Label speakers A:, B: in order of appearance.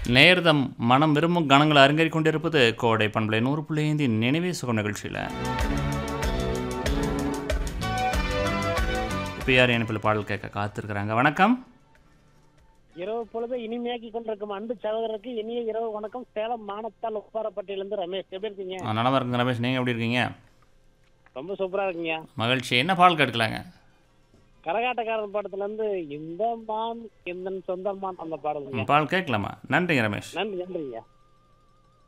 A: நேர்தம் மனம் விரும்பும் கணங்களை அரங்கேறிக் கொண்டிருப்பது கோடை பண்பலை நூறு புள்ளி ஐந்தின் நினைவே சுகம் நிகழ்ச்சியில் இப்போ யார் இணைப்பில் பாடல் கேட்க காத்திருக்கிறாங்க வணக்கம்
B: இரவு பொழுது இனிமையாக்கி கொண்டிருக்கும் அன்பு சகோதரருக்கு இனிய இரவு வணக்கம் சேலம் மானத்தால் உப்பாரப்பட்டியிலிருந்து ரமேஷ் எப்படி இருக்கீங்க
A: ஆ, நலமா இருக்குங்க ரமேஷ் நீங்கள் எப்படி இருக்கீங்க
B: ரொம்ப சூப்பரா இருக்கீங்க
A: மகிழ்ச்சி என்ன பாடல் கேட்கலாங்க
B: கரகாட்டக்காரன் படத்துல இருந்து இந்த மான் இந்த சொந்த மான் அந்த பாடலுங்க
A: பாடல் கேட்கலாமா நன்றிங்க ரமேஷ்
B: நன்றி நன்றிங்க